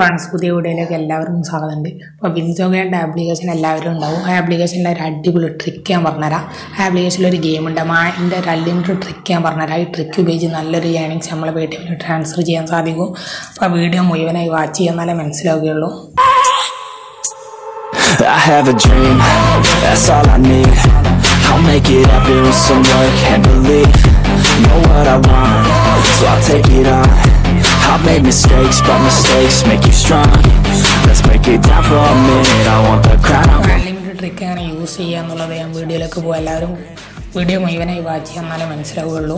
friends പുതിയ വീഡിയോയിലേക്ക് എല്ലാവർക്കും സ്വാഗതമുണ്ട് അപ്പോൾ വിൻസോഗയുടെ ആപ്ലിക്കേഷൻ എല്ലാവരും ഉണ്ടാവും ആ ആപ്ലിക്കേഷനിൽ ഒരു അടിപൊളി ട്രിക്ക് ഞാൻ പറഞ്ഞുതരാം ആ ആപ്ലിക്കേഷനിൽ ഒരു ഗെയിം ഉണ്ട് അതിൻ്റെ ഒരു അൺലിമിറ്റഡ് ട്രിക്ക് ഞാൻ പറഞ്ഞുതരാം ഈ ട്രിക്ക് ഉപയോഗിച്ച് നല്ലൊരു ഏണിങ്സ് നമ്മളെ പേ ടി എമ്മിൽ ട്രാൻസ്ഫർ ചെയ്യാൻ സാധിക്കും അപ്പോൾ ആ വീഡിയോ മുഴുവനായി വാച്ച് ചെയ്യാന്നാലേ മനസ്സിലാവുകയുള്ളൂ I have a dream, that's all I need I'll make it happen with some work and belief Know what I want, so I'll take it on I've made mistakes, but mistakes make you strong Let's break it down for a minute I want the crown, I want unlimited trick എങ്ങനെ use ചെയ്യുക എന്നുള്ളത് ഞാൻ വീഡിയോയിലേക്ക് പോകും എല്ലാവരും video മുഴുവനായി watch ചെയ്യാൻ എന്നാലേ മനസ്സിലാവുകയുള്ളൂ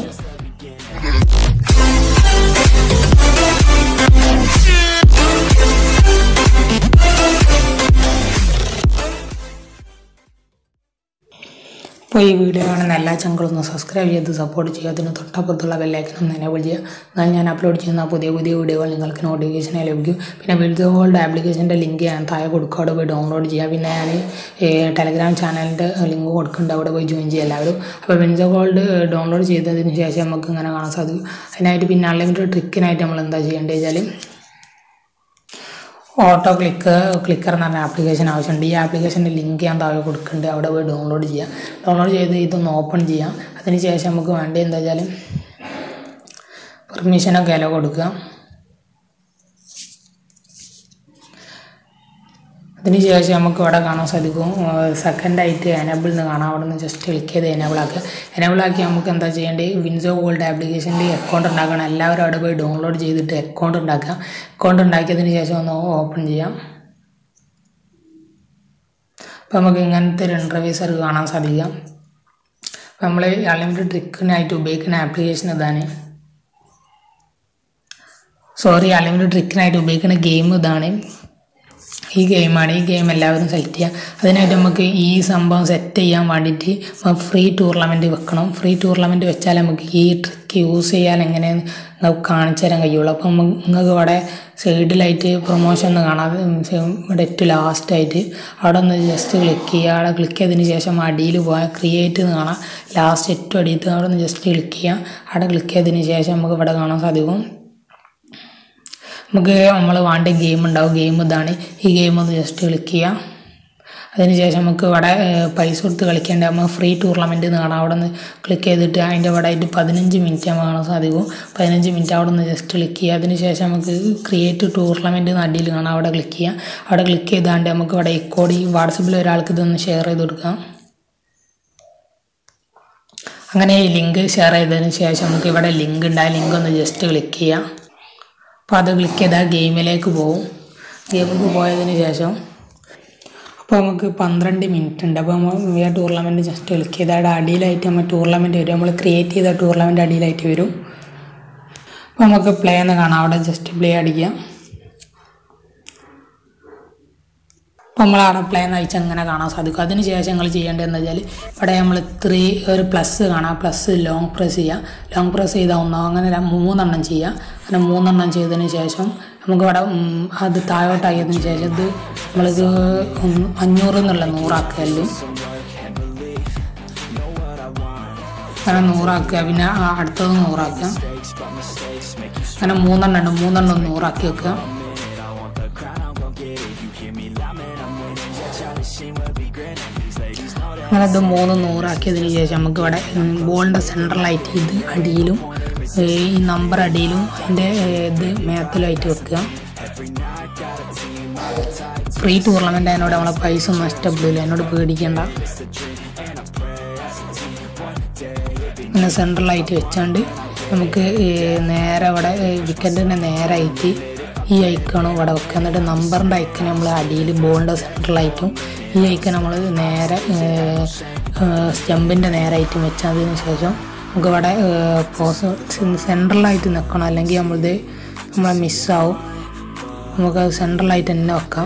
അപ്പോൾ ഈ വീഡിയോ കാണുന്ന എല്ലാ ചങ്കളും ഒന്ന് സബ്സ്ക്രൈബ് ചെയ്ത് സപ്പോർട്ട് ചെയ്യുക അതിന് തൊട്ടപ്പുറത്തുള്ള ബെല്ലൈക്കൻ ഒന്ന് എനേബിൾ ചെയ്യുക എന്നാൽ ഞാൻ അപ്ലോഡ് ചെയ്യുന്ന പുതിയ പുതിയ വീഡിയോകൾ നിങ്ങൾക്ക് നോട്ടിഫിക്കേഷനായി ലഭിക്കും പിന്നെ വിൽഡ് ഗോൾഡ് ആപ്ലിക്കേഷൻ്റെ ലിങ്ക് ഞാൻ താഴെ കൊടുക്കുക അവിടെ പോയി ഡൗൺലോഡ് ചെയ്യുക പിന്നെ ഞാൻ ടെലഗ്രാം ചാനലിൻ്റെ ലിങ്ക് കൊടുക്കുന്നുണ്ട് അവിടെ പോയി ജോയിൻ ചെയ്യുക എല്ലാവരും അപ്പോൾ വിൻസോ ഗോൾഡ് ഡൗൺലോഡ് ചെയ്തതിന് ശേഷം നമുക്ക് ഇങ്ങനെ കാണാൻ സാധിക്കും അതിനായിട്ട് പിന്നെ അൺലിമിറ്റഡ് ട്രിക്കിനായിട്ട് നമ്മൾ എന്താ ചെയ്യേണ്ടത് വെച്ചാൽ ഓട്ടോ ക്ലിക്ക് ക്ലിക്കർ എന്ന് പറഞ്ഞ ആപ്ലിക്കേഷൻ ആവശ്യമുണ്ട് ഈ ആപ്ലിക്കേഷൻ്റെ ലിങ്ക് ഞാൻ താഴെ കൊടുക്കുന്നുണ്ട് അവിടെ പോയി ഡൗൺലോഡ് ചെയ്യാം ഡൗൺലോഡ് ചെയ്ത് ഇതൊന്ന് ഓപ്പൺ ചെയ്യാം അതിന് ശേഷം നമുക്ക് വേണ്ടി എന്താ വെച്ചാൽ പെർമിഷനൊക്കെ ഇല കൊടുക്കുക അതിന് ശേഷം നമുക്ക് ഇവിടെ കാണാൻ സാധിക്കും സെക്കൻഡായിട്ട് എനേബിൾ എന്ന് കാണാം അവിടെ നിന്ന് ജസ്റ്റ് ക്ലിക്ക് ചെയ്ത് എനേബിൾ ആക്കുക എനേബിൾ ആക്കി നമുക്ക് എന്താ ചെയ്യേണ്ടത് വിൻസോ ഗോൾഡ് ആപ്ലിക്കേഷനിൽ അക്കൗണ്ട് ഉണ്ടാക്കണം എല്ലാവരും അവിടെ പോയി ഡൗൺലോഡ് ചെയ്തിട്ട് അക്കൗണ്ട് ഉണ്ടാക്കുക അക്കൗണ്ട് ഉണ്ടാക്കിയതിന് ശേഷം ഒന്ന് ഓപ്പൺ ചെയ്യാം അപ്പോൾ നമുക്ക് ഇങ്ങനത്തെ ഒരു ഇൻ്റർവ്യൂസർ കാണാൻ സാധിക്കാം അപ്പോൾ നമ്മൾ അൺലിമിറ്റഡ് ട്രിക്കിനായിട്ട് ഉപയോഗിക്കുന്ന ആപ്ലിക്കേഷൻ ഇതാണ് സോറി അൺലിമിറ്റഡ് ട്രിക്കിനായിട്ട് ഉപയോഗിക്കുന്ന ഗെയിം ഇതാണ് ഈ ഗെയിമാണ് ഈ ഗെയിം എല്ലാവരും സെലക്ട് ചെയ്യുക അതിനായിട്ട് നമുക്ക് ഈ സംഭവം സെറ്റ് ചെയ്യാൻ വേണ്ടിയിട്ട് ഫ്രീ ടൂർണമെൻറ്റ് വെക്കണം ഫ്രീ ടൂർണമെൻറ്റ് വെച്ചാൽ നമുക്ക് ഈ ട്രിക്ക് യൂസ് ചെയ്യാൻ എങ്ങനെ നിങ്ങൾക്ക് കാണിച്ചു തരാൻ കഴിയുള്ളൂ അപ്പം നമുക്ക് നിങ്ങൾക്ക് ഇവിടെ സൈഡിലായിട്ട് പ്രൊമോഷൻ ഒന്ന് കാണാം ഇവിടെ ഏറ്റവും ലാസ്റ്റായിട്ട് അവിടെ ഒന്ന് ജസ്റ്റ് ക്ലിക്ക് ചെയ്യുക അവിടെ ക്ലിക്ക് ചെയ്തതിന് ശേഷം അടിയിൽ പോയാൽ ക്രിയേറ്റ് എന്ന് കാണാം ലാസ്റ്റ് ഏറ്റവും അടിയിട്ട് അവിടെ ഒന്ന് ജസ്റ്റ് ക്ലിക്ക് ചെയ്യുക അവിടെ ക്ലിക്ക് ചെയ്തതിന് ശേഷം നമുക്ക് ഇവിടെ കാണാൻ സാധിക്കും നമുക്ക് നമ്മൾ വേണ്ട ഗെയിം ഉണ്ടാവും ഗെയിം ഇതാണ് ഈ ഗെയിം ഒന്ന് ജസ്റ്റ് ക്ലിക്ക് ചെയ്യാം അതിനുശേഷം നമുക്ക് ഇവിടെ പൈസ കൊടുത്ത് കളിക്കേണ്ട നമ്മൾ ഫ്രീ ടൂർണമെൻറ്റ് എന്ന് കാണാം അവിടെ നിന്ന് ക്ലിക്ക് ചെയ്തിട്ട് അതിൻ്റെ ഇവിടെ ആയിട്ട് പതിനഞ്ച് മിനിറ്റ് നമുക്ക് കാണാൻ സാധിക്കും പതിനഞ്ച് മിനിറ്റ് അവിടെ നിന്ന് ജസ്റ്റ് ക്ലിക്ക് ചെയ്യുക അതിനുശേഷം നമുക്ക് ക്രിയേറ്റ് ടൂർണമെൻറ്റ് എന്ന് അടിയിൽ കാണാം അവിടെ ക്ലിക്ക് ചെയ്യാം അവിടെ ക്ലിക്ക് ചെയ്താണ്ട് നമുക്ക് ഇവിടെ ഇക്കോടി വാട്സപ്പിൽ ഒരാൾക്ക് ഇതൊന്ന് ഷെയർ ചെയ്ത് കൊടുക്കാം അങ്ങനെ ഈ ലിങ്ക് ഷെയർ ചെയ്തതിന് ശേഷം നമുക്ക് ഇവിടെ ലിങ്ക് ഉണ്ട് ആ ലിങ്ക് ഒന്ന് ജസ്റ്റ് ക്ലിക്ക് ചെയ്യാം അപ്പോൾ അത് ക്ലിക്ക് ചെയ്താൽ ഗെയിമിലേക്ക് പോകും ഗെയിമിലേക്ക് പോയതിന് ശേഷം അപ്പോൾ നമുക്ക് പന്ത്രണ്ട് മിനിറ്റ് ഉണ്ട് അപ്പോൾ നമ്മൾ ഈ ടൂർണമെൻറ്റ് ജസ്റ്റ് ക്ലിക്ക് ചെയ്താൽ അടിയിലായിട്ട് നമ്മൾ ടൂർണമെൻറ്റ് വരും നമ്മൾ ക്രിയേറ്റ് ചെയ്ത ടൂർണമെൻറ്റ് അടിയിലായിട്ട് വരും അപ്പോൾ നമുക്ക് പ്ലേ എന്ന് കാണാം അവിടെ ജസ്റ്റ് പ്ലേ അടിക്കാം അപ്പോൾ നമ്മളവിടെ പ്ലേ എന്ന് അയച്ചാൽ അങ്ങനെ കാണാൻ സാധിക്കും അതിന് ശേഷം നിങ്ങൾ ചെയ്യേണ്ടത് എന്താ വെച്ചാൽ ഇവിടെ നമ്മൾ ത്രീ ഒരു പ്ലസ് കാണാം പ്ലസ് ലോങ് പ്രസ് ചെയ്യുക ലോങ് പ്രസ് ചെയ്താൽ ഒന്നോ അങ്ങനെ മൂന്നെണ്ണം ചെയ്യുക അങ്ങനെ മൂന്നെണ്ണം ചെയ്തതിന് ശേഷം നമുക്ക് ഇവിടെ അത് താഴോട്ടാക്കിയതിന് ശേഷം ഇത് നമ്മളിത് അഞ്ഞൂറ് എന്നുള്ള നൂറാക്കുകയല്ലേ അങ്ങനെ നൂറാക്കുക പിന്നെ അടുത്തത് നൂറാക്കുക അങ്ങനെ മൂന്നെണ്ണം ഉണ്ട് മൂന്നെണ്ണം നൂറാക്കി വെക്കുക അങ്ങനെ ഇത് മൂന്ന് നൂറാക്കിയതിന് ശേഷം നമുക്ക് ഇവിടെ ബോളിൻ്റെ സെൻട്രലായിട്ട് ഇത് അടിയിലും ഈ നമ്പർ അടിയിലും അതിൻ്റെ ഇത് മേത്തിലായിട്ട് വെക്കുക ഫ്രീ ടൂർണമെൻ്റ് അതിനോട് നമ്മളെ പൈസ ഒന്നും നഷ്ടപ്പെടില്ല എന്നോട് പേടിക്കേണ്ട അങ്ങനെ സെൻട്രലായിട്ട് വെച്ചാണ്ട് നമുക്ക് നേരെ ഇവിടെ വിക്കറ്റിൻ്റെ നേരായിട്ട് ഈ ഐക്കണും ഇവിടെ വെക്കുക എന്നിട്ട് നമ്പറിൻ്റെ ഐക്കൺ നമ്മൾ അടിയിൽ ബോളിൻ്റെ സെൻട്രലായിട്ടും ഈ ഐക്കൺ നമ്മൾ നേരെ സ്റ്റമ്പിൻ്റെ നേരായിട്ടും വെച്ചതിന് ശേഷം നമുക്ക് ഇവിടെ പോസ് സെൻട്രലായിട്ട് നിൽക്കണം അല്ലെങ്കിൽ നമ്മളിത് നമ്മളെ മിസ്സാവും നമുക്ക് സെൻട്രലായിട്ട് തന്നെ വെക്കാം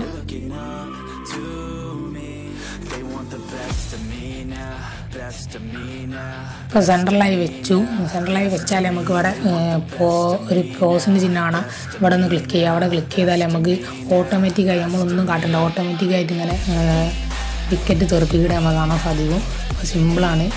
ഇപ്പോൾ സെൻട്രലായി വെച്ചു സെൻട്രലായി വെച്ചാൽ നമുക്ക് ഇവിടെ പോ ഒരു ക്രോസിൻ്റെ ചിഹ്നമാണ് ഇവിടെ ഒന്ന് ക്ലിക്ക് ചെയ്യുക അവിടെ ക്ലിക്ക് ചെയ്താൽ നമുക്ക് ഓട്ടോമാറ്റിക്കായി നമ്മളൊന്നും കാട്ടണ്ട ഓട്ടോമാറ്റിക്കായിട്ട് ഇങ്ങനെ വിക്കറ്റ് തെറിപ്പിക്കുക നമ്മൾ കാണാൻ സാധിക്കും അപ്പോൾ സിമ്പിളാണ്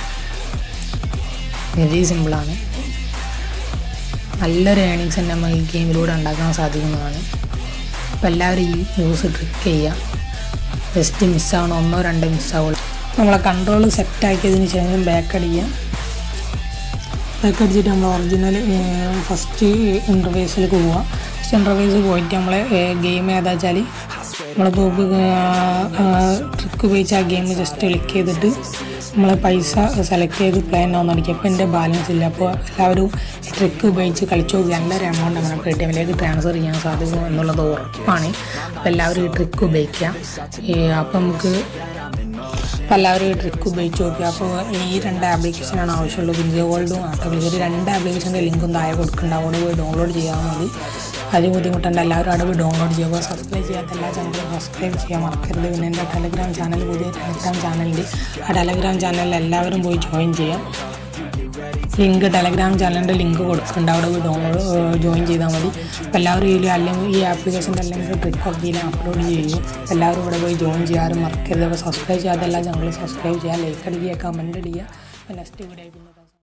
വെരി സിമ്പിളാണ് നല്ലൊരു ഏണിങ്സ് തന്നെ നമുക്ക് ഈ ഗെയിമിലൂടെ ഉണ്ടാക്കാൻ സാധിക്കുന്നതാണ് അപ്പോൾ എല്ലാവരും ഈ ന്യൂസ് ട്രിക്ക് ചെയ്യുക ജസ്റ്റ് മിസ്സാവണം ഒന്നോ രണ്ടോ മിസ്സാവുള്ളൂ നമ്മളെ കൺട്രോൾ സെറ്റാക്കിയതിന് ശേഷം ബാക്ക് അടിക്കുക ബാക്ക് അടിച്ചിട്ട് നമ്മൾ ഒറിജിനൽ ഫസ്റ്റ് ഇൻ്റർഫേസിലേക്ക് പോവുക ഫസ്റ്റ് ഇൻ്റർഫേസിൽ പോയിട്ട് നമ്മൾ ഗെയിം ഏതാ വെച്ചാൽ നമ്മളിപ്പോൾ ട്രിക്ക് ഉപയോഗിച്ച് ആ ഗെയിം ജസ്റ്റ് ക്ലിക്ക് ചെയ്തിട്ട് നമ്മൾ പൈസ സെലക്ട് ചെയ്ത് പ്ലേ ആവുന്ന അടിക്കുക അപ്പോൾ എൻ്റെ ബാലൻസ് ഇല്ല അപ്പോൾ എല്ലാവരും ട്രിക്ക് ഉപയോഗിച്ച് കളിച്ചു നോക്കി നല്ലൊരു എമൗണ്ട് അങ്ങനെ പേ ടി എമ്മിലേക്ക് ട്രാൻസ്ഫർ ചെയ്യാൻ സാധിക്കും എന്നുള്ളത് ഉറപ്പാണ് അപ്പോൾ എല്ലാവരും ഈ ട്രിക്ക് ഉപയോഗിക്കുക ഈ അപ്പോൾ നമുക്ക് അപ്പോൾ എല്ലാവരും ഈ ട്രിക്ക് ഉപയോഗിച്ച് നോക്കുക അപ്പോൾ ഈ രണ്ട് ആപ്ലിക്കേഷനാണ് ആവശ്യമുള്ളത് വിൻജോ ഗോൾഡും ആട്ടോക്ലിക്കർ രണ്ട് ആപ്ലിക്കേഷൻ്റെ ലിങ്കും താഴെ കൊടുക്കുന്നുണ്ട് അവിടെ പോയി ഡൗൺലോഡ് ചെയ്യാൻ മതി അതിൽ ബുദ്ധിമുട്ടുണ്ട് എല്ലാവരും അവിടെ പോയി ഡൗൺലോഡ് ചെയ്യുക സബ്സ്ക്രൈബ് ചെയ്യാത്ത എല്ലാ ചാനലും സബ്സ്ക്രൈബ് ചെയ്യാൻ മറക്കരുത് പിന്നെ എൻ്റെ ടെലഗ്രാം ചാനൽ പുതിയ ടെലഗ്രാം ചാനലുണ്ട് ആ ടെലഗ്രാം ചാനലിൽ എല്ലാവരും പോയി ജോയിൻ ചെയ്യാം ലിങ്ക് ടെലഗ്രാം ചാനലിൻ്റെ ലിങ്ക് കൊടുക്കുന്നുണ്ട് അവിടെ പോയി ഡൗൺലോഡ് ജോയിൻ ചെയ്താൽ മതി അപ്പോൾ എല്ലാവരും ഇതിൽ അല്ലെങ്കിൽ ഈ ആപ്ലിക്കേഷൻ്റെ അല്ലെങ്കിൽ ട്രിക്ക് ഒക്കെ ഇതിൽ അപ്ലോഡ് ചെയ്യും എല്ലാവരും ഇവിടെ പോയി ജോയിൻ ചെയ്യാനും മറക്കരുത് അപ്പോൾ സബ്സ്ക്രൈബ് ചെയ്യാത്ത എല്ലാ ചാനലും സബ്സ്ക്രൈബ് ചെയ്യുക ലൈക്ക് അടിക്കുക കമൻറ്റ് അടിക്കുക അപ്പോൾ നെക്സ്റ്റ് വീഡിയോ